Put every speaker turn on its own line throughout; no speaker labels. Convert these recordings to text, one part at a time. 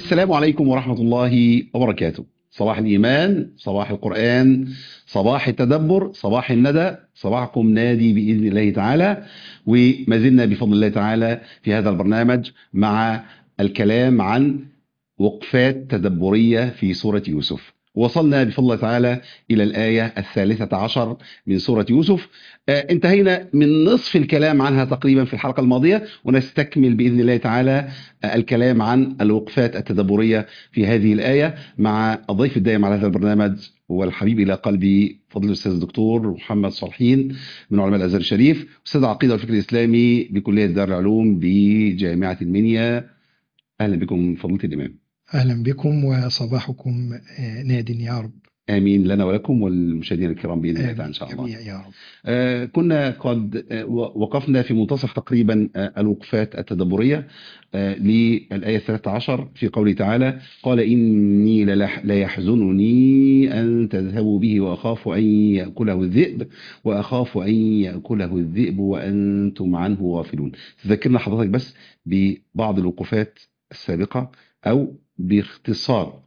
السلام عليكم ورحمة الله وبركاته صباح الإيمان صباح القرآن صباح التدبر صباح الندى صباحكم نادي بإذن الله تعالى وما زلنا بفضل الله تعالى في هذا البرنامج مع الكلام عن وقفات تدبرية في سورة يوسف وصلنا بفضل الله تعالى إلى الآية الثالثة عشر من سورة يوسف آه انتهينا من نصف الكلام عنها تقريبا في الحلقة الماضية ونستكمل بإذن الله تعالى آه الكلام عن الوقفات التدبرية في هذه الآية مع الضيف الدائم على هذا البرنامج والحبيب إلى قلبي فضل الأستاذ الدكتور محمد صالحين من علماء الأزهر الشريف أستاذ العقيدة والفكر الإسلامي بكلية دار العلوم بجامعة المنيا أهلا بكم فضيلة الإمام
أهلا بكم وصباحكم ناد يا رب
آمين لنا ولكم والمشاهدين الكرام بإذن الله تعالى إن شاء الله
جميع يا رب
آه كنا قد آه وقفنا في منتصف تقريبا آه الوقفات التدبرية آه للآية 13 في قوله تعالى قال إني للح- ليحزنني أن تذهبوا به وأخاف أن يأكله الذئب وأخاف أن يأكله الذئب وأنتم عنه غافلون تذكرنا حضرتك بس ببعض الوقفات السابقة أو باختصار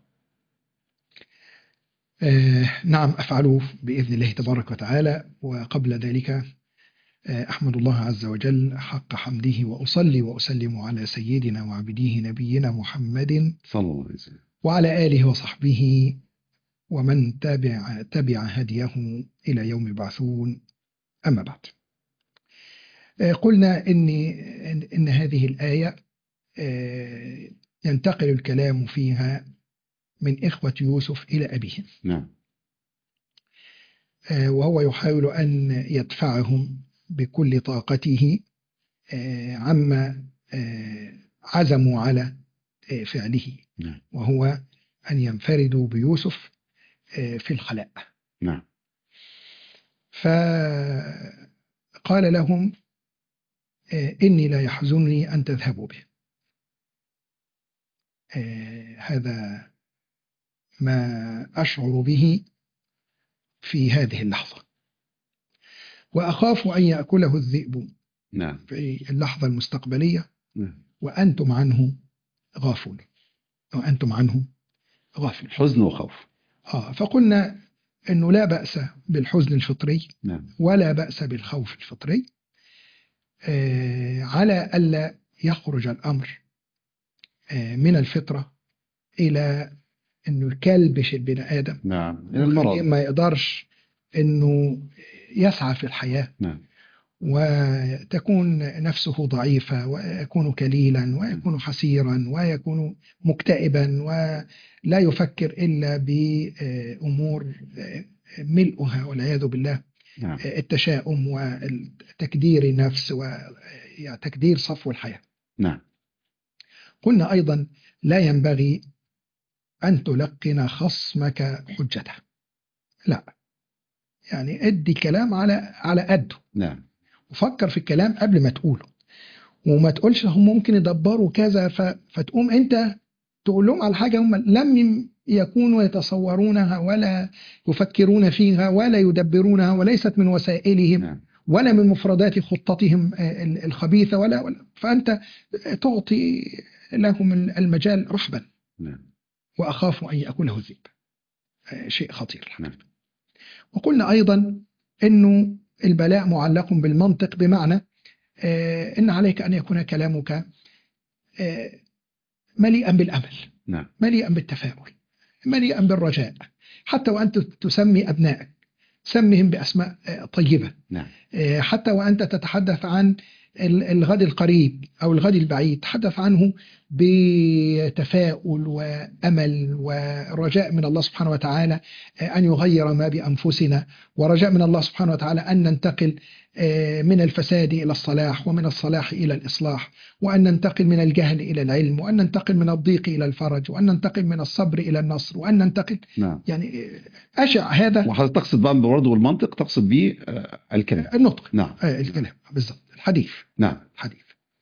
آه نعم أفعله بإذن الله تبارك وتعالى وقبل ذلك آه أحمد الله عز وجل حق حمده وأصلي وأسلم على سيدنا وعبديه نبينا محمد
صلى الله عليه وسلم
وعلى آله وصحبه ومن تبع تبع هديه إلى يوم يبعثون أما بعد آه قلنا إن إن إن هذه الآية آه ينتقل الكلام فيها من إخوة يوسف إلى أبيهم
نعم
آه، وهو يحاول أن يدفعهم بكل طاقته آه، عما آه، عزموا على آه، فعله
نعم
وهو أن ينفردوا بيوسف آه، في الخلاء
نعم
فقال لهم آه، إني لا يحزنني أن تذهبوا به آه، هذا ما أشعر به في هذه اللحظة وأخاف أن يأكله الذئب
نعم
في اللحظة المستقبلية
نعم
وأنتم عنه غافلون وأنتم عنه غافلون
حزن وخوف
آه فقلنا أنه لا بأس بالحزن الفطري
نعم
ولا بأس بالخوف الفطري آه على ألا يخرج الأمر آه من الفطرة إلى أنه يكلبش البني آدم
نعم إلى المرض
ما يقدرش أنه يسعى في الحياة
نعم
وتكون نفسه ضعيفة ويكون كليلا ويكون حسيرا ويكون مكتئبا ولا يفكر إلا بأمور ملؤها والعياذ بالله
نعم
التشاؤم وتكدير النفس وتكدير صفو الحياة
نعم
قلنا أيضا لا ينبغي أن تلقن خصمك حجته لا يعني ادي كلام على على قده
نعم
وفكر في الكلام قبل ما تقوله وما تقولش هم ممكن يدبروا كذا ف... فتقوم انت تقول لهم على حاجه هم لم يكونوا يتصورونها ولا يفكرون فيها ولا يدبرونها وليست من وسائلهم
نعم
ولا من مفردات خطتهم آه، ال- الخبيثه ولا, ولا فانت تعطي لهم المجال رحبا
نعم
واخاف ان ياكله الذئب آه، شيء خطير الحقيقة.
نعم
وقلنا أيضا أنه البلاء معلق بالمنطق بمعنى آه، أن عليك أن يكون كلامك آه، مليئا بالأمل
نعم
مليئا بالتفاؤل مليئا بالرجاء حتى وأنت تسمي أبنائك سمهم بأسماء آه، طيبة
نعم
آه، حتى وأنت تتحدث عن ال- الغد القريب أو الغد البعيد تحدث عنه بتفاؤل وأمل ورجاء من الله سبحانه وتعالى آه، أن يغير ما بأنفسنا ورجاء من الله سبحانه وتعالى أن ننتقل آه، من الفساد إلى الصلاح ومن الصلاح إلى الإصلاح وأن ننتقل من الجهل إلى العلم وأن ننتقل من الضيق إلى الفرج وأن ننتقل من الصبر إلى النصر وأن ننتقل
نعم
يعني آه، أشع هذا
وحضرتك تقصد بقى برضه بالمنطق تقصد بيه آه، الكلام
النطق
نعم
آه، الكلام بالضبط الحديث
نعم
الحديث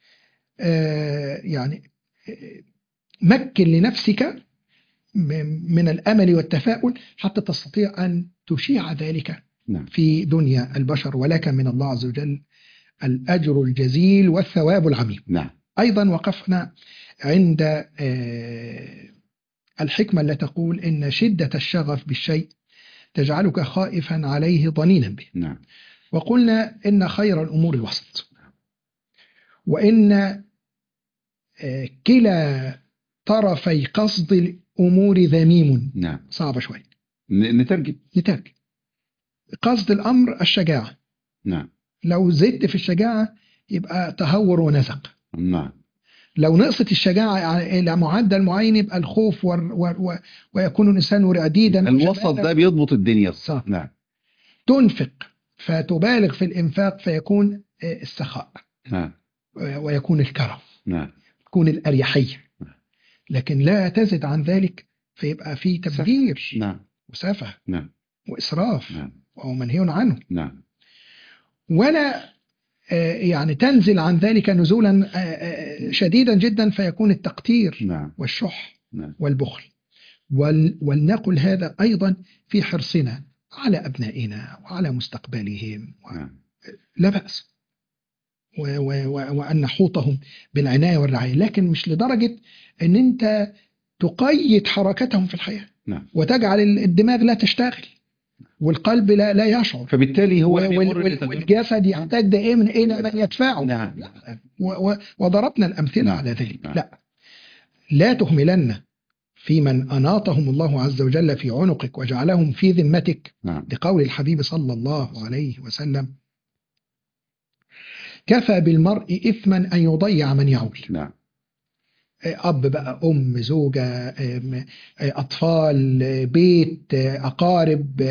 آه، يعني آه، مكن لنفسك م- من الأمل والتفاؤل حتى تستطيع أن تشيع ذلك
نعم
في دنيا البشر ولك من الله عز وجل الأجر الجزيل والثواب العميم
نعم
أيضا وقفنا عند آه، الحكمة التي تقول إن شدة الشغف بالشيء تجعلك خائفا عليه ضنينا به
نعم
وقلنا إن خير الأمور الوسط وإن آه، كلا طرفي قصد الأمور ذميم
نعم
صعبة شوية
ن- نترجم
نترجم قصد الأمر الشجاعة
نعم
لو زدت في الشجاعة يبقى تهور ونزق
نعم
لو نقصت الشجاعة إلى معدل معين يبقى الخوف ور ور و ويكون الإنسان رعديدا
الوسط
وجبانا.
ده بيضبط الدنيا
صح.
نعم
تنفق فتبالغ في الإنفاق فيكون آه، السخاء
نعم
آه، ويكون الكرم
نعم
تكون الأريحية لكن لا تزد عن ذلك فيبقى في تبذير
نعم
وسفه
نعم
وإسراف
نعم
وهو منهي عنه
نعم
ولا آه، يعني تنزل عن ذلك نزولا آه، آه، شديدا جدا فيكون التقتير
نعم
والشح
نعم
والبخل ول ولنقل هذا أيضا في حرصنا على أبنائنا وعلى مستقبلهم
نعم
لا بأس و و و وأن نحوطهم بالعناية والرعاية لكن مش لدرجة أن أنت تقيد حركتهم في الحياة
نعم.
وتجعل الدماغ لا تشتغل والقلب لا لا يشعر
فبالتالي هو
وال-
بيمر
وال-
بتجربة-
والجسد يحتاج دائما إلى من يدفعه
نعم
و- و- وضربنا الأمثلة
نعم.
على ذلك
نعم.
لا لا تهملن في من أناطهم الله عز وجل في عنقك وجعلهم في ذمتك
نعم
لقول الحبيب صلى الله عليه وسلم كفى بالمرء إثما أن يضيع من يعول
نعم
أب بقى أم زوجة أم، أطفال بيت أقارب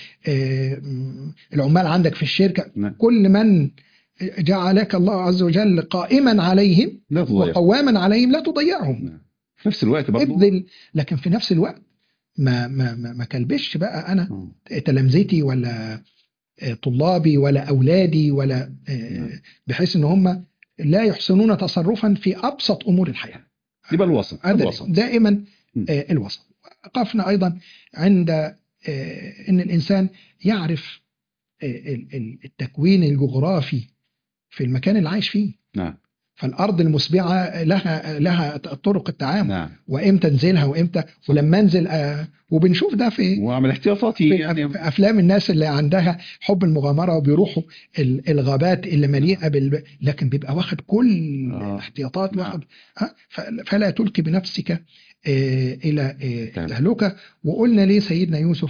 أم، العمال عندك في الشركة
نعم
كل من جعلك الله عز وجل قائما عليهم
لا تضيع
وقواما عليهم لا تضيعهم
نعم. في نفس الوقت برضه
ابذل لكن في نفس الوقت ما ما ما, ما كلبش بقى انا
آه.
تلامذتي ولا آه، طلابي ولا اولادي ولا آه،
نعم.
بحيث ان هم لا يحسنون تصرفا في ابسط امور الحياه
يبقى الوسط
هذا
الوسط
دائما
م.
آه، الوسط وقفنا ايضا عند آه، ان الانسان يعرف آه، ال- ال- التكوين الجغرافي في المكان اللي عايش فيه
نعم
فالارض المسبعه لها لها طرق التعامل
نعم
وامتى انزلها وامتى ولما انزل آه وبنشوف ده في
واعمل احتياطاتي
في,
يعني
في افلام الناس اللي عندها حب المغامره وبيروحوا ال- الغابات اللي مليئه بال لكن بيبقى واخد كل
آه.
الاحتياطات
نعم.
واخد ها ف- فلا تلقي بنفسك آه، الى آه،
تمام.
التهلكه وقلنا ليه سيدنا يوسف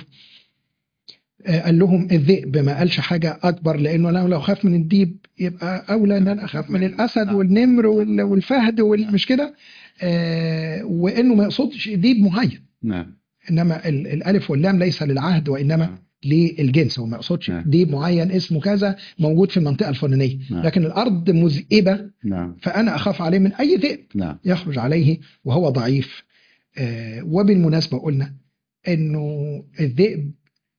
آه، قال لهم الذئب ما قالش حاجه اكبر لانه لو لو خاف من الديب يبقى اولى ان انا اخاف من الاسد
نعم.
والنمر وال- والفهد والمش كده آه، وانه ما يقصدش ديب معين
نعم
انما ال- الالف واللام ليس للعهد وانما للجنس هو ما يقصدش
نعم.
ديب معين اسمه كذا موجود في المنطقه الفلانيه
نعم.
لكن الارض مذئبه
نعم
فانا اخاف عليه من اي ذئب
نعم
يخرج عليه وهو ضعيف آه، وبالمناسبه قلنا انه الذئب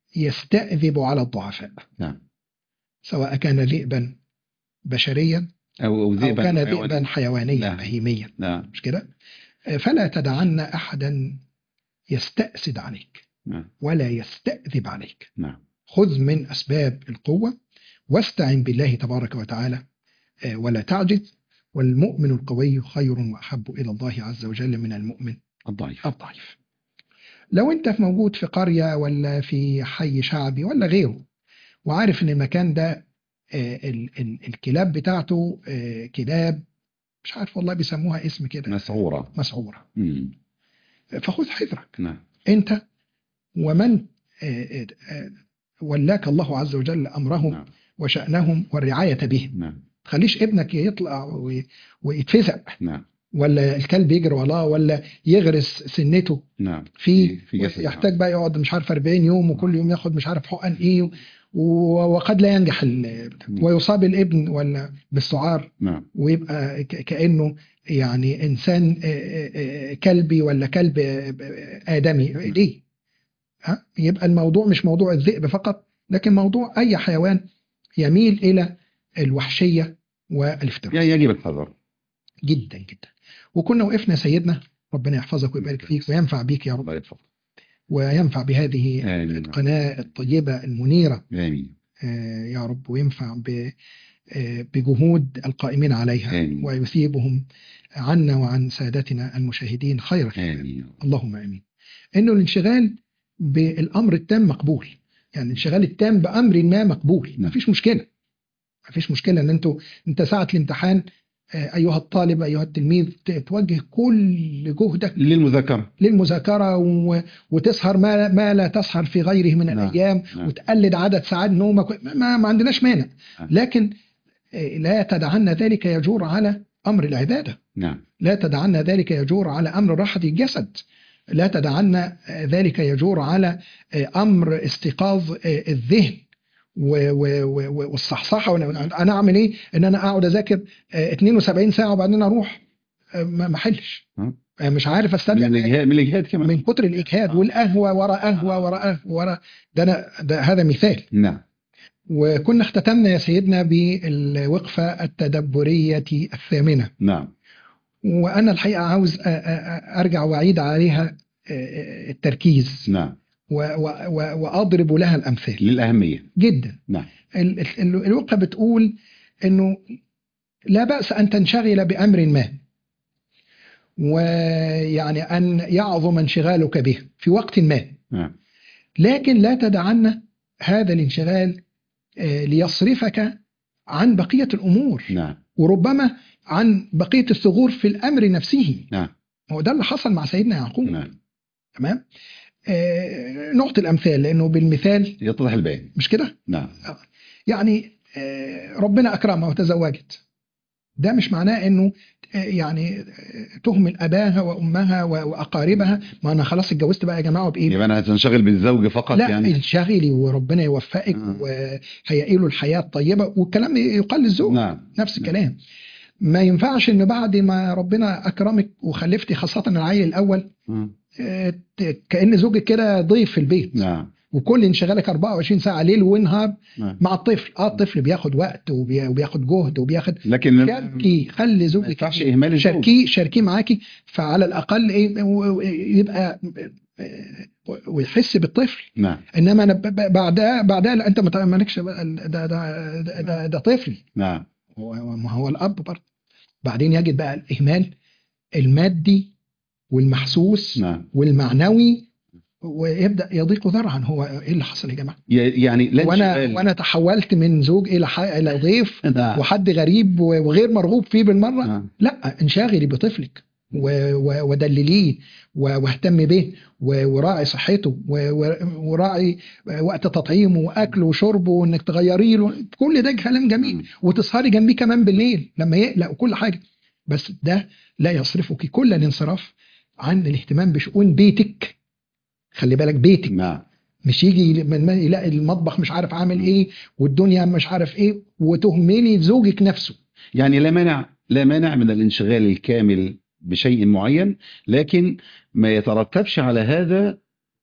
يستأذب على الضعفاء
نعم
سواء كان ذئبا بشريا
او او
او
ذئبا
كان
حيواني.
ذئبا حيوانيا
نعم.
بهيميا
نعم
مش كده آه، فلا تدعن احدا يستأسد عليك
نعم
ولا يستأذب عليك
نعم
خذ من أسباب القوة واستعن بالله تبارك وتعالى آه، ولا تعجز والمؤمن القوي خير وأحب إلى الله عز وجل من المؤمن
الضعيف
الضعيف لو أنت في موجود في قرية ولا في حي شعبي ولا غيره وعارف أن المكان ده آه، ال- ال- الكلاب بتاعته آه، كلاب مش عارف والله بيسموها اسم كده
مسعورة
مسعورة
مم.
فخذ حذرك
نعم
أنت ومن آه، آه، ولاك الله عز وجل أمرهم
نعم
وشأنهم والرعاية بهم
نعم
تخليش ابنك يطلع وي- ويتفزع
نعم
ولا الكلب يجري وراه ولا يغرس سنته
نعم
فيه
في جسد
يحتاج بقى يقعد مش عارف 40 يوم وكل يوم ياخد مش عارف حقن ايه و- وقد لا ينجح ال- ويصاب الابن ولا بالسعار
نعم
ويبقى ك- كانه يعني انسان آه، آه، آه، كلبي ولا كلب آه، آه، ادمي ليه؟ ها يبقى الموضوع مش موضوع الذئب فقط لكن موضوع اي حيوان يميل الى الوحشيه والافتراء
يعني يجب الحذر
جدا جدا وكنا وقفنا سيدنا ربنا يحفظك ويبارك فيك وينفع بيك يا رب
الله يتفضل
وينفع بهذه
آمين
القناة الطيبة المنيرة
آمين
آه، يا رب وينفع آه، بجهود القائمين عليها
آمين.
ويثيبهم عنا وعن سادتنا المشاهدين خير خير
آمين
اللهم امين انه الانشغال بالامر التام مقبول يعني الانشغال التام بامر ما مقبول
نعم.
مفيش مشكله مفيش مشكله ان انتوا انت ساعه الامتحان آه، ايها الطالب ايها التلميذ ت- توجه كل جهدك
للمذاكرة
للمذاكره و- وتسهر ما ما لا تسهر في غيره من
نعم.
الايام
نعم.
وتقلد عدد ساعات نومك ما, ما عندناش مانع
نعم.
لكن آه، لا تدعنا ذلك يجور على امر العباده
نعم
لا تدعنا ذلك يجور على امر راحه الجسد لا تدعنا آه، ذلك يجور على آه، امر استيقاظ آه، الذهن و- و- و- والصحصحه وأنا- انا اعمل ايه ان انا اقعد اذاكر آه، 72 ساعه وبعدين اروح آه، ما ما احلش
ها؟
آه، مش عارف
من
استمتع
الإجهاد من الإجهاد كمان
من كتر الاجهاد والقهوه ورا قهوه ورا قهوه ورا ده انا ده هذا مثال
نعم
وكنا اختتمنا يا سيدنا بالوقفه التدبريه الثامنه
نعم
وانا الحقيقه عاوز أ- أ- أ- ارجع واعيد عليها آه، التركيز
نعم
و- و- و- واضرب لها الامثال
للأهمية
جدا
نعم
ال- ال- الوقفه بتقول انه لا باس ان تنشغل بامر ما ويعني ان يعظم انشغالك به في وقت ما
نعم
لكن لا تدعن هذا الانشغال آه، ليصرفك عن بقيه الامور
نعم
وربما عن بقيه الثغور في الامر نفسه
نعم
هو ده اللي حصل مع سيدنا يعقوب
نعم
تمام آه، نعطي الامثال لانه بالمثال
يتضح البيان
مش كده
نعم
يعني آه، ربنا اكرمها وتزوجت ده مش معناه انه آه، يعني آه، تهمل اباها وامها و- واقاربها ما انا خلاص اتجوزت بقى يا جماعه بايه
يبقى أنا هتنشغل بالزوج فقط
لا
يعني
انشغلي وربنا يوفقك
آه.
وهيئي له الحياه الطيبه والكلام يقال للزوج
نعم
نفس الكلام ما ينفعش ان بعد ما ربنا اكرمك وخلفتي خاصه العيل الاول
مم.
آه، ت- كان زوجك كده ضيف في البيت
نعم
وكل انشغالك 24 ساعه ليل ونهار
نعم
مع الطفل اه الطفل بياخد وقت وبي- وبياخد جهد وبياخد
لكن
شاركي خلي
ما
زوجك
ينفعش إهمال الزوج
شاركيه شاركيه معاكي فعلى الاقل ايه و- و- يبقى آه، ويحس بالطفل
نعم
انما انا ب- ب- بعدها بعدها لا انت ما ت- مالكش بقى ال- ده ده ده, ده, ده طفل
نعم
هو ما هو الاب برضه بعدين يجد بقى الاهمال المادي والمحسوس
نعم
والمعنوي ويبدا يضيق ذرعا هو ايه اللي حصل يا جماعه
ي- يعني لا
وانا
انشغال.
وانا تحولت من زوج الى ح... الى ضيف
نعم
وحد غريب و- وغير مرغوب فيه بالمره
نعم.
لا انشغلي بطفلك و... و... ودلليه و... واهتمي به و... وراعي صحته و... و... وراعي وقت تطعيمه واكله وشربه وانك تغيري له كل ده كلام جميل
مم.
وتسهري جنبيه كمان بالليل لما يقلق وكل حاجه بس ده لا يصرفك كل الانصراف عن الاهتمام بشؤون بيتك خلي بالك بيتك
نعم
مش يجي من ما يلاقي المطبخ مش عارف عامل ايه والدنيا مش عارف ايه وتهملي زوجك نفسه
يعني لا مانع لا مانع من الانشغال الكامل بشيء معين لكن ما يترتبش على هذا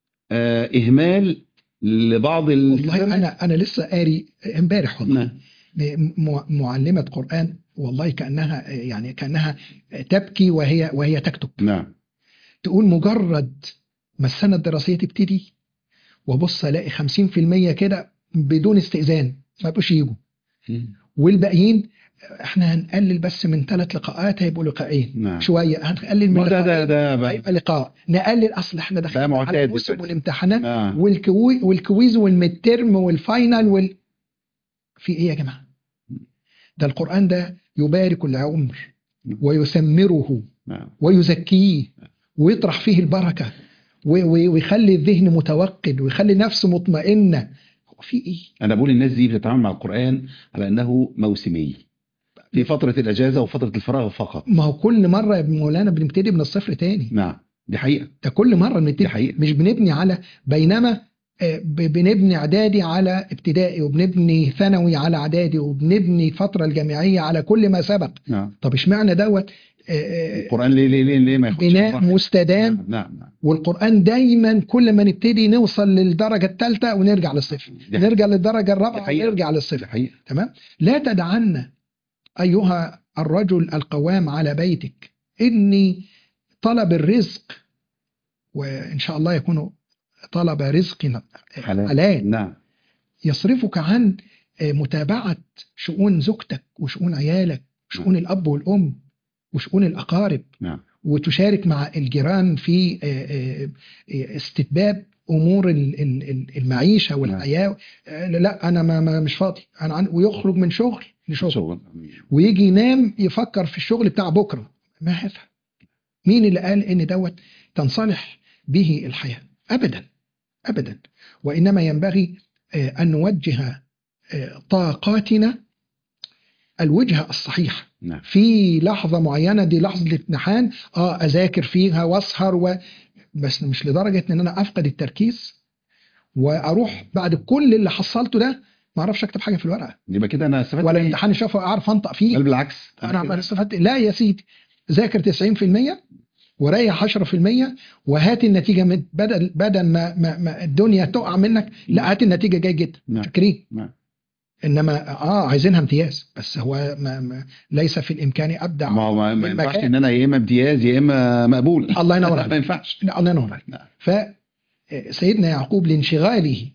آه، إهمال لبعض
والله
ال
انا انا لسه قاري امبارح والله
نعم
م- معلمه قران والله كانها يعني كانها تبكي وهي وهي تكتب
نعم
تقول مجرد ما السنه الدراسيه تبتدي وبص الاقي 50% كده بدون استئذان ما بقوش يجوا والباقيين احنا هنقلل بس من ثلاث لقاءات هيبقوا لقاءين
نعم
شويه هنقلل من
ما ده ده
لقاءين
ده بقى-
هيبقى لقاء نقلل اصل احنا
ده
داخلين
معتاد
على موسم
دلوقتي.
والامتحانات
نعم
والكوي والكويز والميد ترم والفاينل وال في ايه يا جماعه؟ ده القران ده يبارك العمر ويثمره
نعم
ويزكيه ويطرح فيه البركه و- و- ويخلي الذهن متوقد ويخلي النفس مطمئنه هو في ايه؟
أنا بقول الناس دي بتتعامل مع القرآن على أنه موسمي في فترة الأجازة وفترة الفراغ فقط
ما هو كل مره يا ابن مولانا بنبتدي من الصفر تاني
نعم دي حقيقة
ده كل مره بنبتدي
دي حقيقة.
مش بنبني على بينما آه، ب- بنبني اعدادي على ابتدائي وبنبني ثانوي على اعدادي وبنبني فتره الجامعيه على كل ما سبق
نعم
طب اشمعنى دوت آه، آه،
القرآن ليه ليه ليه, ليه ما ياخدش
بناء
براحته؟
مستدام
نعم نعم نعم
والقران دايما كل ما نبتدي نوصل للدرجه الثالثه ونرجع للصفر
دي
نرجع للدرجه
دي
الرابعه
حقيقة.
ونرجع
دي
للصفر
حقيقة
تمام لا تدعن ايها الرجل القوام على بيتك اني طلب الرزق وان شاء الله يكون طلب رزق
حلال
حلال
نعم
يصرفك عن آه، متابعة شؤون زوجتك وشؤون عيالك شؤون الأب والأم وشؤون الأقارب
نعم
وتشارك مع الجيران في آه، آه، آه، استتباب امور ال- ال- ال- المعيشه والحياه آه، لا انا ما ما- مش فاضي انا عن ويخرج من شغل لشغل
شغل
ويجي ينام يفكر في الشغل بتاع بكره ما هذا مين اللي قال ان دوت تنصلح به الحياه ابدا ابدا وانما ينبغي آه، ان نوجه آه، طاقاتنا الوجهه الصحيحه
نعم
في لحظه معينه دي لحظه امتحان اه اذاكر فيها واسهر و... بس مش لدرجه ان انا افقد التركيز واروح بعد كل اللي حصلته ده ما اعرفش اكتب حاجه في الورقه
يبقى كده انا استفدت
ولا
إيه؟
امتحان الشفوي اعرف انطق فيه
بل بالعكس
انا عمال استفدت لا يا سيدي ذاكر 90% وريح 10% وهات النتيجه من بدل بدل ما, ما, ما الدنيا تقع منك لا هات النتيجه جاي جدا
نعم.
شاكرين
نعم
انما اه عايزينها امتياز بس هو ما ما ليس في الامكان ابدع
ما هو ما- ما
بالمكان.
ينفعش ان انا يا اما امتياز يا اما مقبول
الله ينور عليك.
ما ينفعش
لا الله ينور عليك
نعم.
فسيدنا يعقوب لانشغاله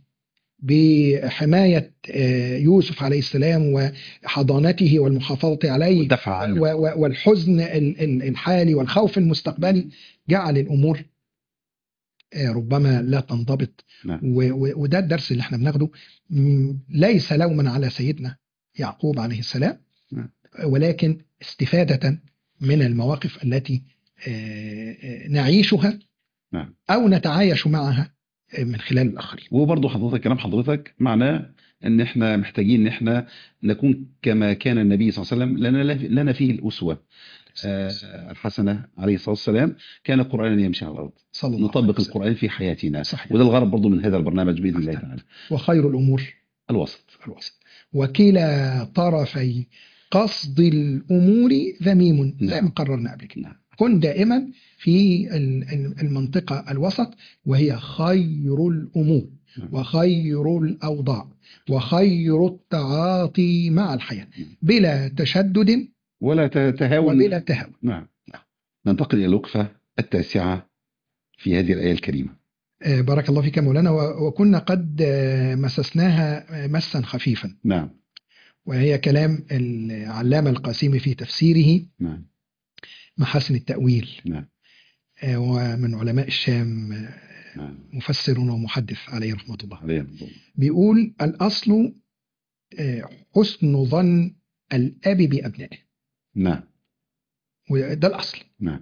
بحماية آه، يوسف عليه السلام وحضانته والمحافظة عليه
دفع عنه
و- و- والحزن ال- ال- الحالي والخوف المستقبلي جعل الأمور آه، ربما لا تنضبط
نعم.
و- و- وده الدرس اللي احنا بناخده م، ليس لوما على سيدنا يعقوب عليه السلام
نعم.
ولكن استفادة من المواقف التي آه، آه، نعيشها
نعم.
أو نتعايش معها آه، من خلال الآخرين
وبرضه حضرتك كلام حضرتك معناه ان احنا محتاجين ان احنا نكون كما كان النبي صلى الله عليه وسلم لنا لنا فيه الاسوه آه، الحسنه عليه الصلاه والسلام كان قرانا يمشي على الارض
صلى الله عليه
نطبق
وسلم.
القران في حياتنا
صحيح
وده الغرض برضه من هذا البرنامج باذن الله تعالى
وخير الأمور
الوسط
الوسط وكلا طرفي قصد الأمور ذميم زي
نعم.
ما قررنا قبل كده
نعم
كن دائما في ال- ال- المنطقة الوسط وهي خير الأمور
نعم.
وخير الأوضاع وخير التعاطي مع الحياة بلا تشدد
ولا تهاون
وبلا تهاون
نعم ننتقل الى الوقفه التاسعه في هذه الايه الكريمه
آه، بارك الله فيك يا مولانا و- وكنا قد آه، مسسناها آه، مسا خفيفا
نعم
وهي كلام العلامة القاسمي في تفسيره
نعم
محاسن التأويل
نعم
آه، ومن علماء الشام آه،
نعم
مفسر ومحدث عليه رحمة الله
عليه الضوء.
بيقول الأصل آه، حسن ظن الأب بأبنائه
نعم
وده الأصل
نعم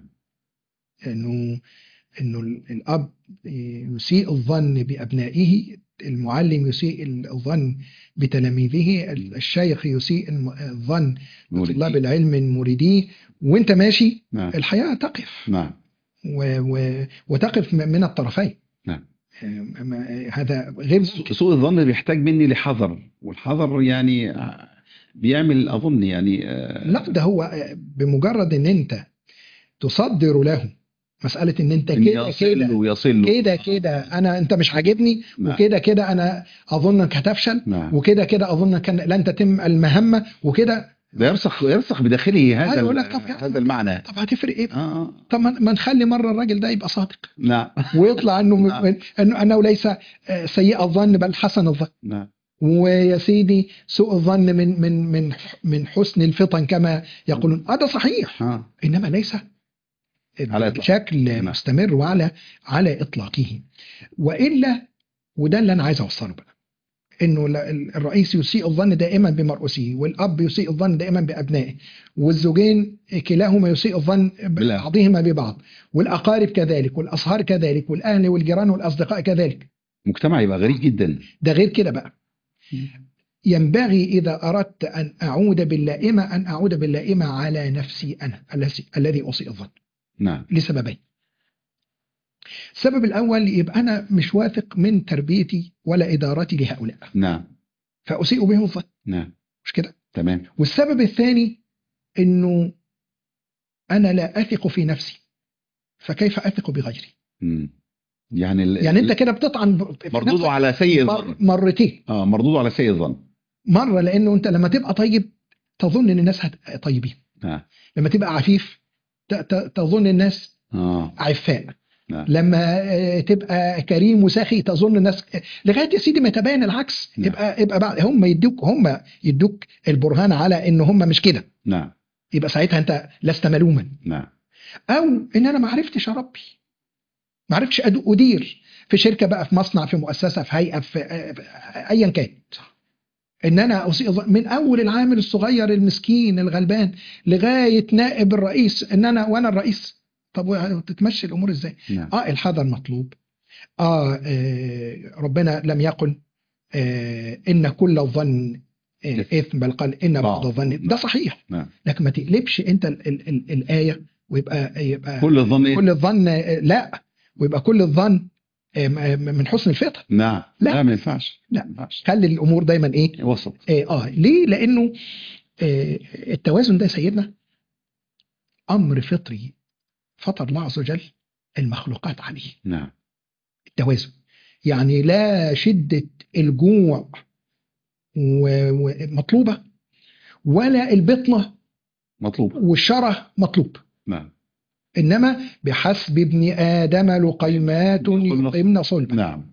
إنه إنه الأب يسيء الظن بأبنائه المعلم يسيء الظن بتلاميذه الشيخ يسيء الم- الظن بطلاب العلم مريديه وانت ماشي
نعم
الحياة تقف
نعم
و و وتقف م- من الطرفين
نعم.
آه، ما- هذا غير ممكن
سوء الظن بيحتاج مني لحذر والحذر يعني بيعمل اظن يعني آه،
لا ده هو آه، بمجرد ان انت تصدر له مسألة ان انت
إن
كده
يصل
كده
ويصل
كده كده انا انت مش عاجبني
نعم.
وكده كده انا اظنك هتفشل
نعم
وكده كده اظنك لن تتم المهمة وكده
ده يرسخ يرسخ بداخله هذا
أيوة،
ال-
لا، طب يعني.
هذا المعنى
طب هتفرق ايه
اه آه.
طب ما ما نخلي مرة الراجل ده يبقى صادق
نعم
ويطلع انه
نعم.
من انه انه ليس آه، سيء الظن بل حسن الظن
نعم
ويا سيدي سوء الظن من من من من حسن الفطن كما يقولون هذا صحيح
اه
انما ليس
على إطلاق.
بشكل
نعم.
مستمر وعلى على اطلاقه والا وده اللي انا عايز اوصله بقى انه لا- ال- الرئيس يسيء الظن دائما بمرؤوسه والاب يسيء الظن دائما بابنائه والزوجين كلاهما يسيء الظن
بالله.
بعضهما ببعض والاقارب كذلك والاصهار كذلك والاهل والجيران والاصدقاء كذلك
مجتمع يبقى غريب جدا
ده غير كده بقى ينبغي إذا أردت أن أعود باللائمة أن أعود باللائمة على نفسي أنا الذي الذي أسيء الظن
نعم
لسببين السبب الأول يبقى أنا مش واثق من تربيتي ولا إدارتي لهؤلاء
نعم
فأسيء بهم الظن
نعم
مش كده
تمام
والسبب الثاني أنه أنا لا أثق في نفسي فكيف أثق بغيري
مم. يعني ال...
يعني أنت كده بتطعن في
مردوده
نفسك
على سيء
مر
الظن
مرتين
اه مردوده على سيء الظن
مرة لأنه أنت لما تبقى طيب تظن أن الناس هت- طيبين
اه
لما تبقى عفيف ت- ت- تظن الناس
اه
عفاء
نعم
لما آه، تبقى كريم وسخي تظن الناس لغايه يا سيدي ما يتبين العكس
نعم.
يبقى يبقى بعد هم يدوك هم يدوك البرهان على ان هم مش كده
نعم
يبقى ساعتها انت لست ملوما
نعم
او ان انا ما عرفتش اربي ما عرفتش أد- ادير في شركه بقى في مصنع في مؤسسه في هيئه في في ايا كان ان انا أصيغ من اول العامل الصغير المسكين الغلبان لغايه نائب الرئيس ان انا وانا الرئيس طب وتتمشي الامور ازاي؟
نعم
اه الحذر مطلوب آه, اه ربنا لم يقل آه ان كل الظن آه اثم بل قال ان بعض
بعض.
الظن ده صحيح
نعم
لكن ما تقلبش انت ال ال ال الايه ويبقى يبقى
كل الظن إيه؟
كل الظن آه، لا ويبقى كل الظن آه، م- من حسن الفطر
نعم
لا.
لا ما ينفعش
لا.
ما ينفعش
خلي الامور دايما ايه
وسط
اه, آه ليه لانه آه التوازن ده يا سيدنا امر فطري فطر الله عز وجل المخلوقات عليه
نعم
التوازن يعني لا شدة الجوع و- ومطلوبة ولا البطنة
مطلوب
والشره مطلوب
نعم
إنما بحسب ابن آدم لقيمات
يقمن
يقمن صلبا
نعم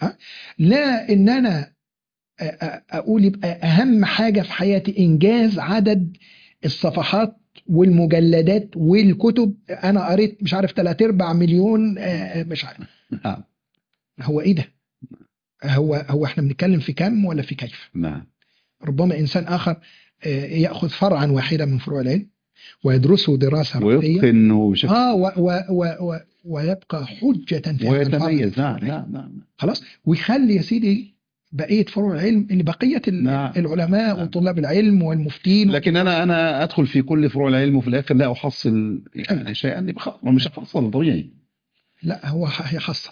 لا إن أنا أ- أ- أقول يبقى أهم حاجة في حياتي إنجاز عدد الصفحات والمجلدات والكتب أنا قريت مش عارف ثلاث أرباع مليون آه، مش عارف
نعم
هو ايه ده؟ هو هو احنا بنتكلم في كم ولا في كيف؟
نعم
ربما انسان اخر آه، ياخذ فرعا واحدا من فروع العلم ويدرسه دراسه رأسية
ويتقن بشكل
اه و و و و ويبقى حجة في هذا الفرع.
ويتميز نعم نعم نعم
خلاص ويخلي يا سيدي بقية فروع العلم اللي بقية ال-
نعم.
العلماء
نعم.
وطلاب العلم والمفتين
لكن انا انا ادخل في كل فروع العلم وفي الاخر لا احصل يعني شيئا يبقى خلاص ما مش هحصل طبيعي
لا هو ه- هيحصل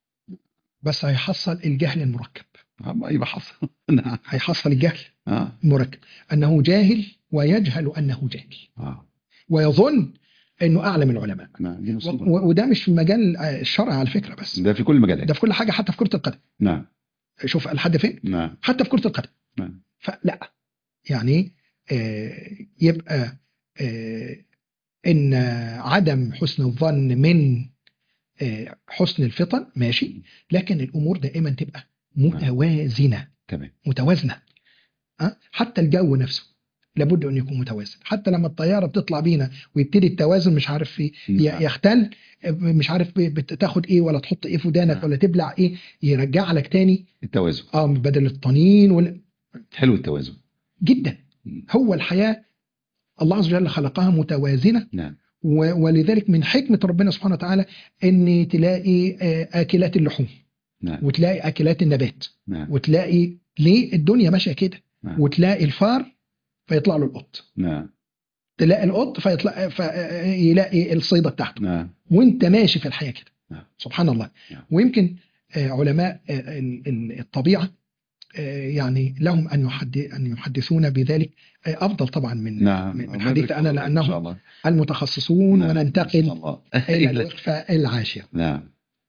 بس هيحصل الجهل المركب
أما يبقى حصل نعم
هيحصل الجهل
اه
المركب انه جاهل ويجهل انه جاهل
اه
ويظن انه اعلم العلماء
نعم دي مصيبه
و- وده مش في مجال الشرع على فكره بس
ده في كل المجالات
ده في كل حاجه حتى في كره القدم
نعم
شوف لحد فين
نعم
حتى في كره القدم
نعم
فلا يعني آه، يبقى آه، ان عدم حسن الظن من آه، حسن الفطن ماشي لكن الامور دائما تبقى متوازنه
تمام
متوازنه أه؟ حتى الجو نفسه لابد ان يكون متوازن حتى لما الطياره بتطلع بينا ويبتدي التوازن مش عارف في ي- يختل مش عارف ب- بتاخد ايه ولا تحط ايه في ودانك
نعم.
ولا تبلع ايه يرجع لك تاني
التوازن
اه بدل الطنين ولا
حلو التوازن
جدا
مم.
هو الحياه الله عز وجل خلقها متوازنه
نعم
و- ولذلك من حكمه ربنا سبحانه وتعالى ان تلاقي آه، اكلات اللحوم
نعم
وتلاقي اكلات النبات
نعم
وتلاقي ليه الدنيا ماشيه كده
نعم
وتلاقي الفار فيطلع له القط
نعم
تلاقي القط فيطلع فيلاقي الصيده بتاعته
نعم
وانت ماشي في الحياه كده
نعم.
سبحان الله
نعم.
ويمكن آه، علماء آه، ال- ال- الطبيعه آه، يعني لهم ان يحدث ان يحدثون بذلك آه، افضل طبعا من
نعم
من من
الله
حديث
يبارك
انا
فيك. ان شاء
لانهم
الله
المتخصصون
نعم. إن شاء
وننتقل
الله.
الى الوقفه العاشره
نعم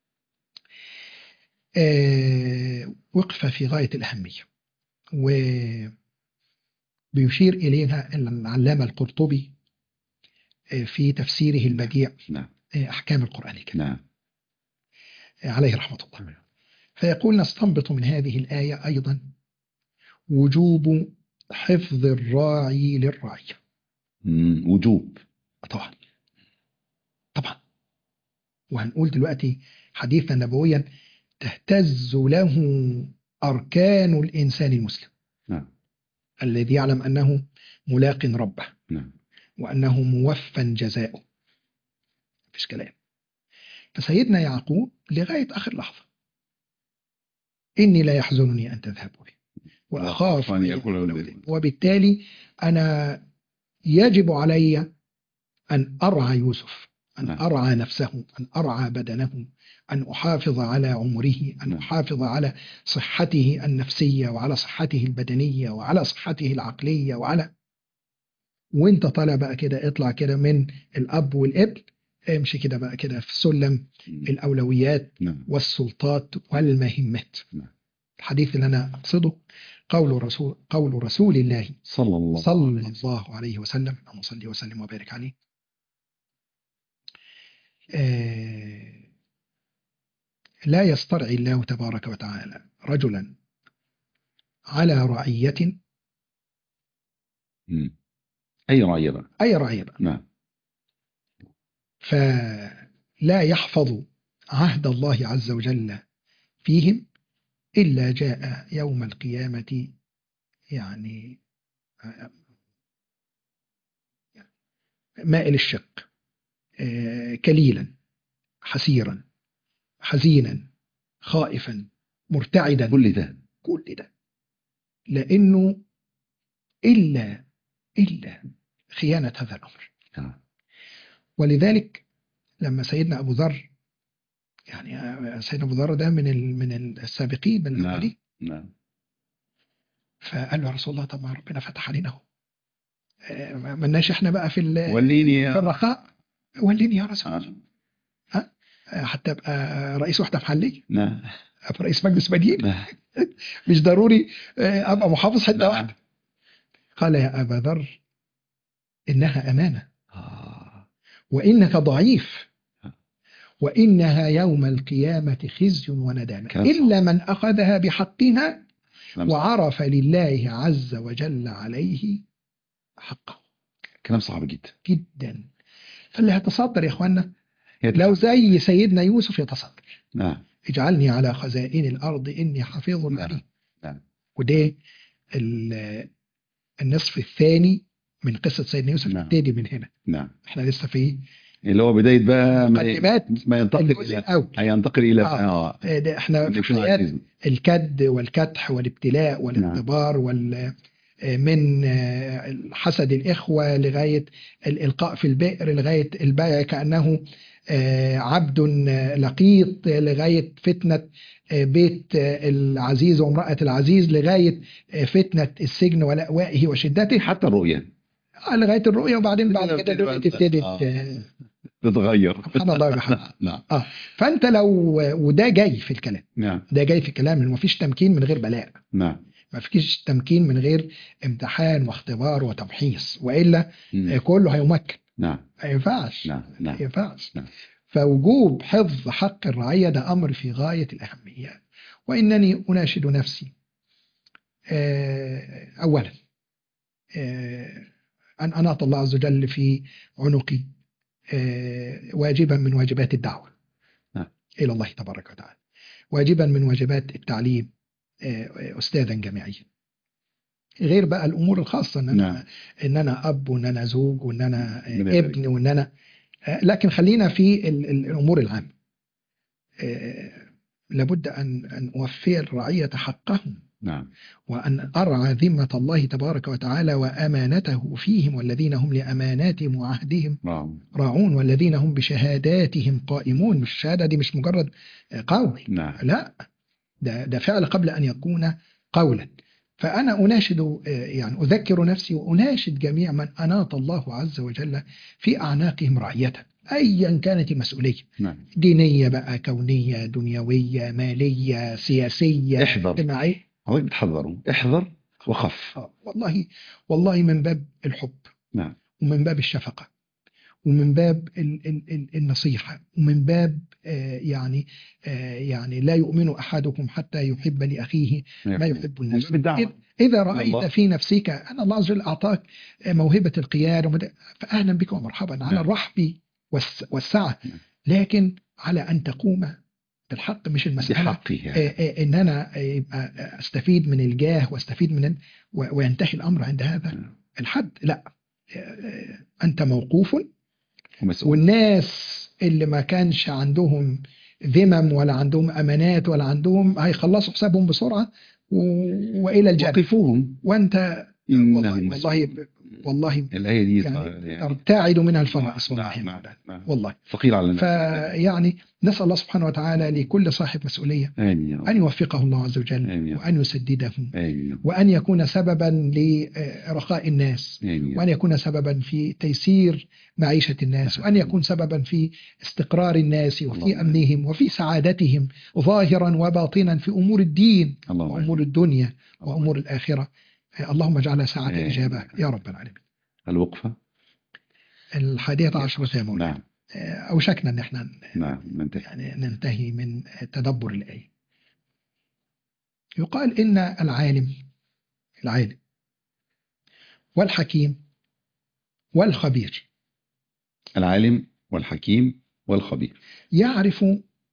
آه، وقفه في غايه الاهميه وبيشير اليها العلامه القرطبي آه، في تفسيره البديع
نعم
آه، احكام القران الكريم
نعم
عليه رحمة الله فيقول نستنبط من هذه الآية أيضا وجوب حفظ الراعي للرعية
مم. وجوب
طبعا طبعا وهنقول دلوقتي حديثا نبويا تهتز له أركان الإنسان المسلم
نعم
الذي يعلم أنه ملاق ربه
نعم
وأنه موفى جزاؤه مفيش كلام فسيدنا يعقوب لغاية آخر لحظة إني لا يحزنني أن تذهبوا به وأخاف
أن
أن
يأكله
يأكله
الذئب.
الذئب. وبالتالي أنا يجب علي أن أرعى يوسف أن
نعم.
أرعى نفسه أن أرعى بدنه أن أحافظ على عمره أن
نعم.
أحافظ على صحته النفسية وعلى صحته البدنية وعلى صحته العقلية وعلى وانت طالع بقى كده اطلع كده من الأب والابن امشي كده بقى كده في سلم الأولويات
نعم
والسلطات والمهمات
نعم.
الحديث اللي أنا أقصده قول رسول قول رسول الله
صلى الله
صلى
عليه وسلم.
الله عليه وسلم اللهم صل وسلم وبارك عليه آه، لا يسترعي الله تبارك وتعالى رجلا على رعية
مم. أي رعية بقى
أي رعية بقى
نعم
فلا يحفظ عهد الله عز وجل فيهم إلا جاء يوم القيامة يعني مائل الشق آه، كليلا حسيرا حزينا خائفا مرتعدا
كل ده
كل ده لأنه إلا إلا خيانة هذا الأمر
آه.
ولذلك لما سيدنا أبو ذر يعني آه، سيدنا أبو ذر ده من ال- من السابقين من
نعم.
الأولين
نعم
فقال له يا رسول الله طب ما ربنا فتح علينا اهو آه، ما ملناش احنا بقى في ال-
وليني
في
يا
الرخاء وليني يا رسول الله
آه.
آه، حتى ابقى رئيس وحده محليه
نعم
ابقى رئيس مجلس مدينه
نعم
مش ضروري آه، ابقى محافظ حته
نعم.
واحده قال يا ابا ذر انها امانه
آه.
وانك ضعيف
آه.
وانها يوم القيامه خزي وندامه
كلام صح.
الا من اخذها بحقها
كلام صح.
وعرف لله عز وجل عليه حقه
كلام صعب جدا
جدا فاللي هيتصدر يا اخوانا
هي
لو زي سيدنا يوسف يتصدر
نعم
اجعلني على خزائن الارض اني حفيظ
نعم.
عليم
نعم.
وده ال- النصف الثاني من قصه سيدنا يوسف
نعم.
نبتدي من هنا
نعم
احنا لسه في
اللي هو بداية بقى ما-
مقدمات
ما ينتقل
الجزء
إلى
الاول
هينتقل إلى
آه.
اه
آه، ده احنا في
يكون
حياه
عزيز.
الكد والكدح والابتلاء والاختبار وال من آه، حسد الإخوة لغاية الإلقاء في البئر لغاية البيع كأنه آه، عبد آه، لقيط لغاية فتنة آه، بيت آه، العزيز وامرأة العزيز لغاية آه، فتنة السجن ولأوائه وشدته
حتى الرؤية
آه، لغاية الرؤية وبعدين بعد
تبتدي
كده
بقى
الدنيا
أنت-
تبتدي
آه.
آه،
تتغير
سبحان الله وبحمده
نعم
فأنت لو وده جاي في الكلام
نعم
ده جاي في الكلام إنه مفيش تمكين من غير بلاء
نعم
ما فيش تمكين من غير امتحان واختبار وتمحيص والا
مم.
آه، كله هيمكن
نعم
ما ينفعش
نعم
ما
نعم
ينفعش
نعم.
فوجوب حفظ حق الرعيه ده امر في غايه الاهميه وانني اناشد نفسي آه، اولا آه، ان اناط الله عز وجل في عنقي آه، واجبا من واجبات الدعوه
نعم.
الى الله تبارك وتعالى واجبا من واجبات التعليم آه، استاذا جامعيا غير بقى الامور الخاصه ان انا
نعم.
ان انا اب وان انا زوج وان انا آه،
ربنا يبارك.
ابن وان انا آه، لكن خلينا في ال- ال- الامور العامه آه، لابد ان ان اوفي الرعيه حقهم
نعم
وان ارعى ذمه الله تبارك وتعالى وامانته فيهم والذين هم لاماناتهم وعهدهم
نعم
راعون والذين هم بشهاداتهم قائمون مش الشهاده دي مش مجرد آه، قول
نعم
لا ده ده فعل قبل ان يكون قولا فانا اناشد آه، يعني اذكر نفسي واناشد جميع من اناط الله عز وجل في اعناقهم رعيه ايا كانت المسؤوليه
نعم
دينيه بقى كونيه دنيويه ماليه سياسيه
احذر
اجتماعيه
حضرتك بتحذروا احذر وخف
آه، والله والله من باب الحب
نعم
ومن باب الشفقه ومن باب ال- ال- ال- النصيحه ومن باب آه، يعني آه، يعني لا يؤمن احدكم حتى يحب لاخيه ما يحب
من
الناس
باب الدعوة
إذا
الله.
رأيت في نفسك أن الله عز وجل أعطاك موهبة القيادة ومد- فأهلا بك ومرحبا على
نعم.
الرحب والس- والسعة
نعم.
لكن على أن تقوم بالحق مش المسألة
بحقه
آه،
يعني.
آه، إن أنا آه، يبقى أستفيد من الجاه واستفيد من ال- و- وينتهي الأمر عند هذا
نعم.
الحد لا آه، آه، أنت موقوف
ومسؤول
والناس اللي ما كانش عندهم ذمم ولا عندهم أمانات ولا عندهم هيخلصوا حسابهم بسرعة و- وإلى الجنة
وقفوهم
وانت
إنهم
والله والله
مسؤولون.
والله
الآية دي
يعني
يعني
ارتعد منها الفرائص والله
نعم
يا
نعم
مولانا.
نعم
والله
ثقيل على النفس
فيعني نسأل الله سبحانه وتعالى لكل صاحب مسؤولية
آمين يا رب
أن يوفقه الله عز وجل
آمين يا رب.
وأن يسدده
آمين يا رب.
وأن يكون سببا لرخاء الناس
آمين يا
وأن
رب.
يكون سببا في تيسير معيشة الناس وأن يكون سببا في استقرار الناس وفي
اللهم
أمنهم وفي سعادتهم ظاهرا وباطنا في أمور الدين
اللهم
وأمور الدنيا وأمور الآخرة اللهم اجعلها ساعة
آمين.
إجابة يا رب العالمين
الوقفة
الحادية عشرة يا مولانا
نعم
آه، أوشكنا إن احنا
نعم ننتهي
يعني ننتهي من تدبر الآية يقال إن العالم العالم والحكيم والخبير
العالم والحكيم والخبير
يعرف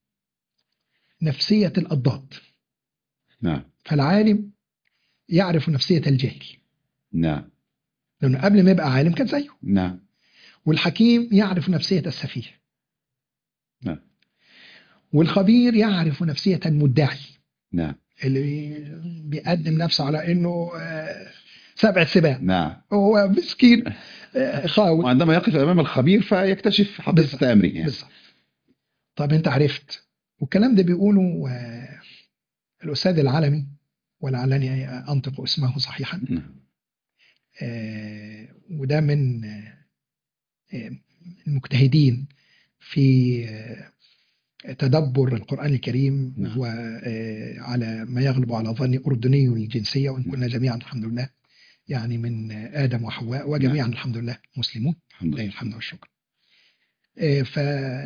نفسية الأضداد
نعم
فالعالم يعرف نفسية الجاهل
نعم
لأنه قبل ما يبقى عالم كان زيه
نعم
والحكيم يعرف نفسية السفيه
نعم.
والخبير يعرف نفسية المدعي
نعم
اللي بيقدم نفسه على انه آه، سبع سباع
نعم
هو مسكين آه، خاوي
وعندما يقف امام الخبير فيكتشف
بالظبط.
حقيقه امره يعني.
بالظبط طب انت عرفت والكلام ده بيقوله آه، الاستاذ العلمي ولعلني انطق اسمه صحيحا
نعم.
آه، وده من آه، آه، المجتهدين في آه، تدبر القرآن الكريم
نعم.
وعلى ما يغلب على ظني أردني الجنسية وإن كنا جميعا الحمد لله يعني من آدم وحواء وجميعا الحمد لله مسلمون
الحمد
لله
لله
الحمد والشكر آه، ف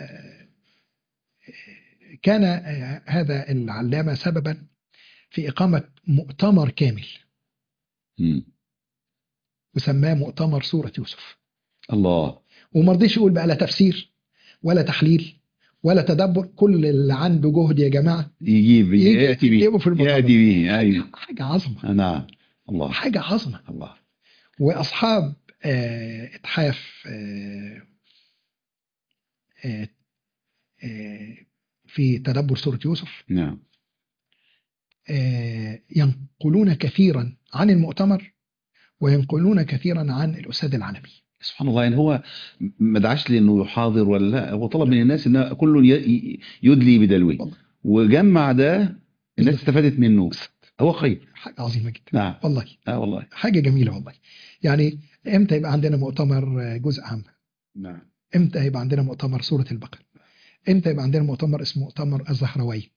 كان آه، هذا العلامة سببا في إقامة مؤتمر كامل
مم.
وسماه مؤتمر سورة يوسف
الله
وما رضيش يقول بقى لا تفسير ولا تحليل ولا تدبر كل اللي عنده جهد يا جماعة
يجيب
يجي
ياتي به
يجيبه في المؤتمر
ياتي به ايوه
حاجة عظمة
نعم الله
حاجة عظمة
الله
وأصحاب آه، إتحاف آه، آه، آه، في تدبر سورة يوسف
نعم
آه، ينقلون كثيرا عن المؤتمر وينقلون كثيرا عن الأستاذ العلمي
سبحان الله يعني هو ما دعاش لي انه يحاضر ولا لا هو طلب من الناس ان كل ي- يدلي بدلوه
والله.
وجمع ده الناس استفادت منه هو خير
حاجة عظيمة جدا
نعم
والله
اه والله
حاجة جميلة والله يعني امتى يبقى عندنا مؤتمر آه، جزء عام
نعم
امتى يبقى عندنا مؤتمر سورة البقرة امتى يبقى عندنا مؤتمر اسمه مؤتمر الزهروين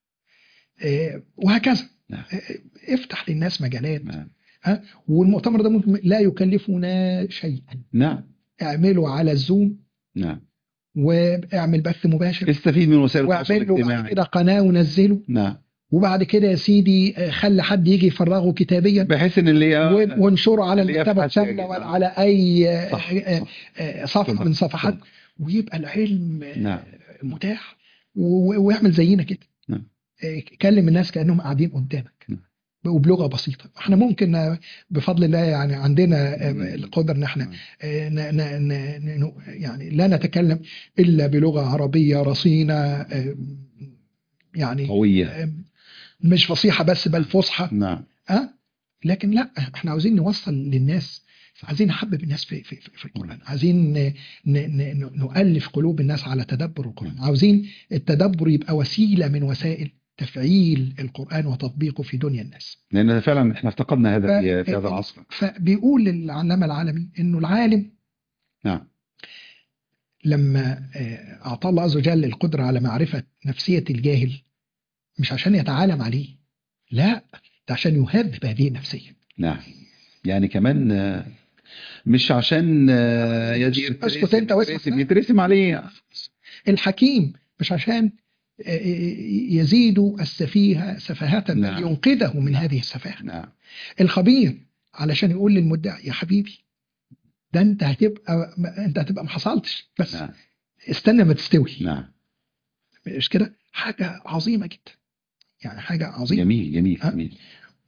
آه، وهكذا
نعم.
آه، افتح للناس مجالات
نعم
والمؤتمر ده ممكن لا يكلفنا شيئا
نعم
اعمله على الزوم
نعم
واعمل بث مباشر
استفيد من وسائل التواصل
واعمل له بعد
الاجتماعي
كده قناة ونزله
نعم
وبعد كده يا سيدي آه، خلي حد يجي يفرغه كتابيا
بحيث ان اللي
و- وانشره على
اللي
المكتبة
يبحث
الشاملة
يجد.
ولا على أي آه،
صح
آه،
صح
آه، صفحة
صدق.
من صفحات
صدق.
ويبقى العلم آه،
نعم
متاح و- ويعمل زينا كده
نعم.
آه، كلم الناس كأنهم قاعدين قدامك
نعم.
وبلغة بسيطة احنا ممكن آه، بفضل الله يعني عندنا آه،
مم.
القدرة ان احنا
نعم.
آه، ن- ن- ن- ن- يعني لا نتكلم إلا بلغة عربية رصينة آه، يعني
قوية
آه، مش فصيحة بس بل فصحى
نعم
أه؟ لكن لا احنا عاوزين نوصل للناس عايزين نحبب الناس في في في في القرآن عايزين ن- ن- ن- نؤلف قلوب الناس على تدبر القرآن عاوزين التدبر يبقى وسيلة من وسائل تفعيل القرآن وتطبيقه في دنيا الناس
لان فعلا احنا افتقدنا هذا في,
ف-
في هذا العصر
فبيقول العلامة العالمي انه العالم
نعم
لما آه، اعطاه الله عز وجل القدرة على معرفة نفسية الجاهل مش عشان يتعالم عليه لا ده عشان يهذب هذه النفسية
نعم يعني كمان آه، مش عشان آه، يجي
اسكت انت واسمع.
يترسم, يترسم عليه
الحكيم مش عشان يزيد السفيه سفاهة بل
نعم.
ينقذه من هذه السفاهة
نعم
الخبير علشان يقول للمدعي يا حبيبي ده انت هتبقى انت هتبقى ما حصلتش بس
نعم
استنى ما تستوي
نعم
مش كده حاجة عظيمة جدا يعني حاجة عظيمة
جميل جميل
أه؟
جميل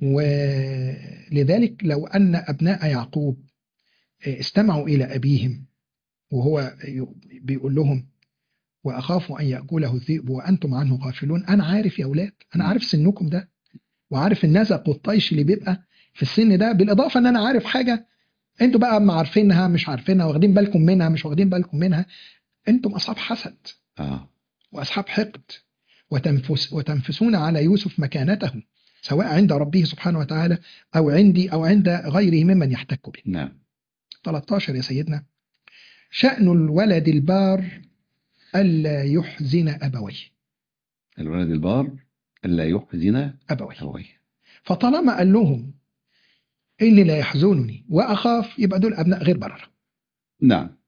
ولذلك لو أن أبناء يعقوب استمعوا إلى أبيهم وهو بيقول لهم وأخاف أن يأكله الذئب وأنتم عنه غافلون أنا عارف يا أولاد أنا عارف سنكم ده وعارف النزق والطيش اللي بيبقى في السن ده بالإضافة أن أنا عارف حاجة أنتوا بقى ما عارفينها مش عارفينها واخدين بالكم منها مش واخدين بالكم منها أنتم أصحاب حسد
اه
وأصحاب حقد وتنفس وتنفسون على يوسف مكانته سواء عند ربه سبحانه وتعالى أو عندي أو عند غيره ممن يحتك به
نعم
13 يا سيدنا شأن الولد البار ألا يحزن أبويه
الولد البار الا يحزن
أبويه
ابويه
فطالما قال لهم إني لا يحزنني وأخاف يبقى دول أبناء غير بررة
نعم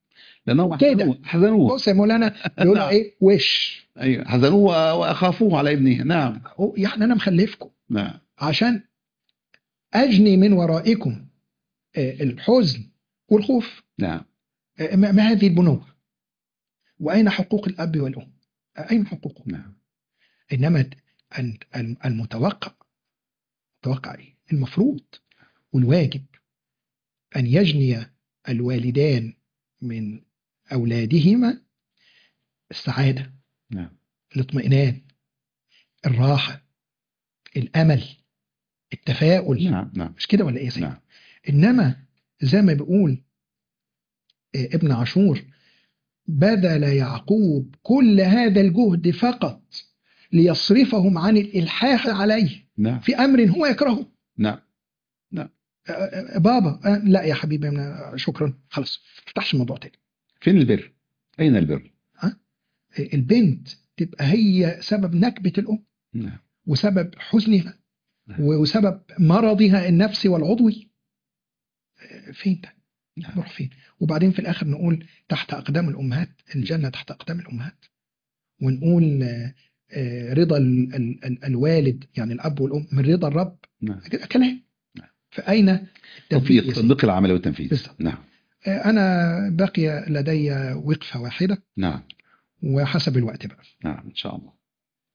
لانهم
كده.
حزنوه حزنوه
بص يا مولانا بيقولوا
نعم.
ايه وش
ايوه حزنوه واخافوه على ابنه نعم
هو يعني انا مخلفكم
نعم
عشان اجني من ورائكم آه، الحزن والخوف
نعم
آه، ما ما هذه البنوة واين حقوق الاب والام آه، اين حقوقهم
نعم
انما ال- ال- المتوقع متوقع ايه المفروض والواجب ان يجني الوالدان من اولادهما السعاده
نعم
الاطمئنان الراحه الامل التفاؤل
نعم نعم
مش كده ولا ايه يا سيدي
نعم
انما زي ما بيقول آه، ابن عاشور بذل يعقوب كل هذا الجهد فقط ليصرفهم عن الالحاح عليه
نعم
في امر هو يكرهه
نعم
آه، آه، بابا آه، لا يا حبيبي أنا شكرا خلاص ما تفتحش الموضوع تاني
فين البر؟ اين البر؟
آه، البنت تبقى هي سبب نكبه الام
نعم
وسبب حزنها وسبب مرضها النفسي والعضوي آه، فين ده؟
نعم.
نروح فين؟ وبعدين في الاخر نقول تحت اقدام الامهات الجنه تحت اقدام الامهات ونقول آه، آه، رضا ال- ال- ال- الوالد يعني الاب والام من رضا الرب
نعم
كده كلام
نعم.
فاين التنفيذ
تطبيق
يا سيدي؟
تطبيق العمل والتنفيذ
بالضبط.
نعم
آه، انا بقي لدي وقفه واحده
نعم
وحسب الوقت بقى
نعم ان شاء الله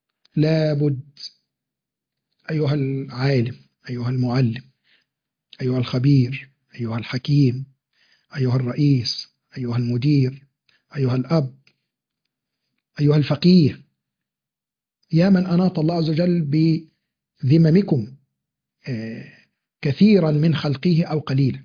لابد أيها العالم أيها المعلم أيها الخبير أيها الحكيم أيها الرئيس أيها المدير أيها الأب أيها الفقيه يا من أناط الله عز وجل بذممكم آه، كثيرا من خلقه أو قليلا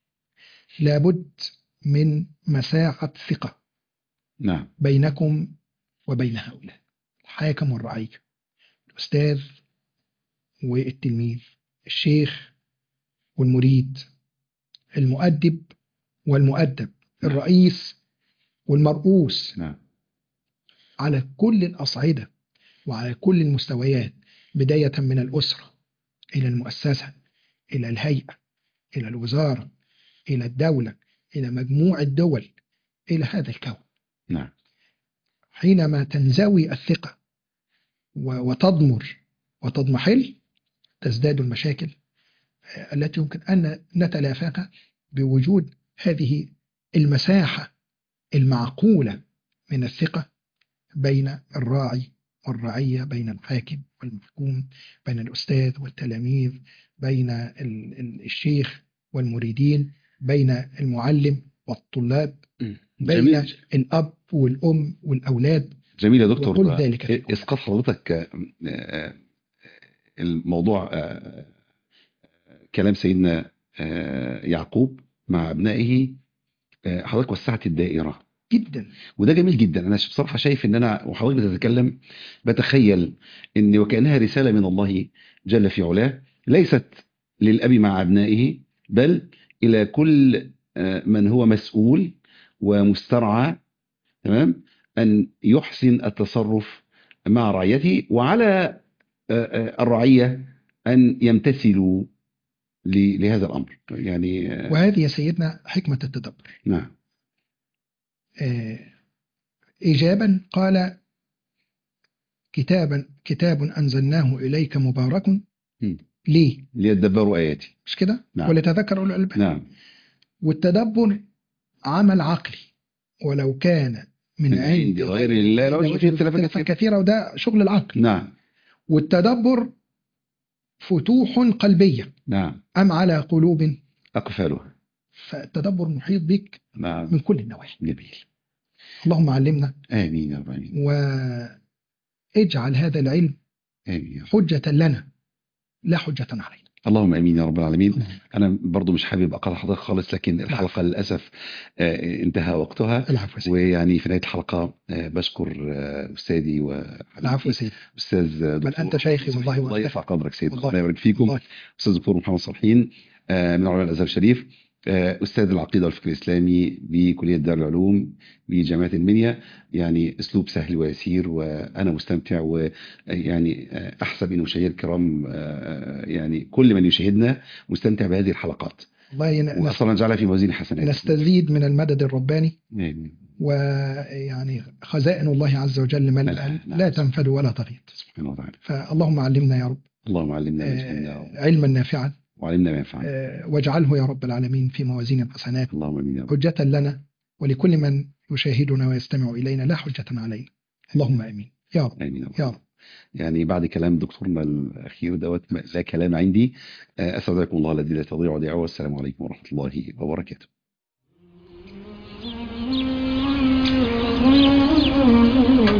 لابد من مساحة ثقة
نعم
بينكم وبين هؤلاء الحاكم والرعية الأستاذ والتلميذ الشيخ والمريد المؤدب والمؤدب الرئيس والمرؤوس
نعم
على كل الأصعدة وعلى كل المستويات بداية من الأسرة إلى المؤسسة إلى الهيئة إلى الوزارة إلى الدولة إلى مجموع الدول إلى هذا الكون
نعم
حينما تنزوي الثقة و- وتضمر وتضمحل تزداد المشاكل آه، التي يمكن أن نتلافاها بوجود هذه المساحة المعقولة من الثقة بين الراعي والرعية بين الحاكم والمحكوم بين الأستاذ والتلاميذ بين ال- ال- الشيخ والمريدين بين المعلم والطلاب بين
جميل
الأب والأم والأولاد
جميل يا دكتور
وكل ذلك في القرآن.
اسقاط حضرتك آه، آه، الموضوع آه، كلام سيدنا آه، يعقوب مع ابنائه آه، حضرتك وسعت الدائره
جدا
وده جميل جدا انا بصراحه شايف ان انا وحضرتك بتتكلم بتخيل ان وكانها رساله من الله جل في علاه ليست للاب مع ابنائه بل الى كل آه، من هو مسؤول ومسترعى تمام ان يحسن التصرف مع رعيته وعلى آه، آه، الرعيه ان يمتثلوا ل- لهذا الامر يعني آه،
وهذه يا سيدنا حكمة التدبر
نعم
آه، إيجابا قال كتابا كتاب أنزلناه إليك مبارك
مم.
ليه
ليدبروا اياتي
مش كده
نعم.
ولتذكر أولو الألباب
نعم
والتدبر عمل عقلي ولو كان من
من
عند
عند غير الله لوجدوا فيه اختلافا
اختلافا
كثيرا
كثيرا وده شغل العقل
نعم
والتدبر فتوح قلبية
نعم
أم على قلوب
أقفالها
فالتدبر محيط بك
نعم
من كل النواحي
جميل
اللهم علمنا
آمين يا رب العالمين
واجعل هذا العلم
آمين يا رب.
حجة لنا لا حجة علينا
اللهم امين يا رب العالمين انا برضو مش حابب اقاطع حضرتك خالص لكن الحلقه للاسف آه، انتهى وقتها
العفو يا سيدي
ويعني في نهايه الحلقه آه، بشكر آه، استاذي
العفو يا سيدي
استاذ
بل
دكتور
أنت شيخي والله
الله
وأفتخر.
يرفع قدرك سيد
والله.
الله يبارك فيكم
والله
استاذ دكتور محمد صالحين آه، من علماء الازهر الشريف آه، استاذ العقيده والفكر الاسلامي بكليه دار العلوم بجامعه المنيا يعني اسلوب سهل ويسير وانا مستمتع ويعني احسب ان مشاهير الكرام آه، يعني كل من يشاهدنا مستمتع بهذه الحلقات
والله ن- نس-
وأسأل أن يجعلها في موازين حسنات
نستزيد من المدد الرباني
آمين
ويعني خزائن الله عز وجل ملأ
نعم.
لا تنفد ولا تغيض
سبحانه وتعالى
فاللهم علمنا يا رب
اللهم علمنا ما جهلنا يا رب.
آه، علما نافعا
وعلمنا ما ينفعنا
آه، واجعله يا رب العالمين في موازين الحسنات
اللهم امين يا رب
حجة لنا ولكل من يشاهدنا ويستمع إلينا لا حجة علينا اللهم آمين يا رب
امين يا رب
يا رب
يعني بعد كلام دكتورنا الاخير دوت لا كلام عندي آه، اسعدكم الله الذي لا تضيع وديعه والسلام عليكم ورحمه الله وبركاته
Thank you.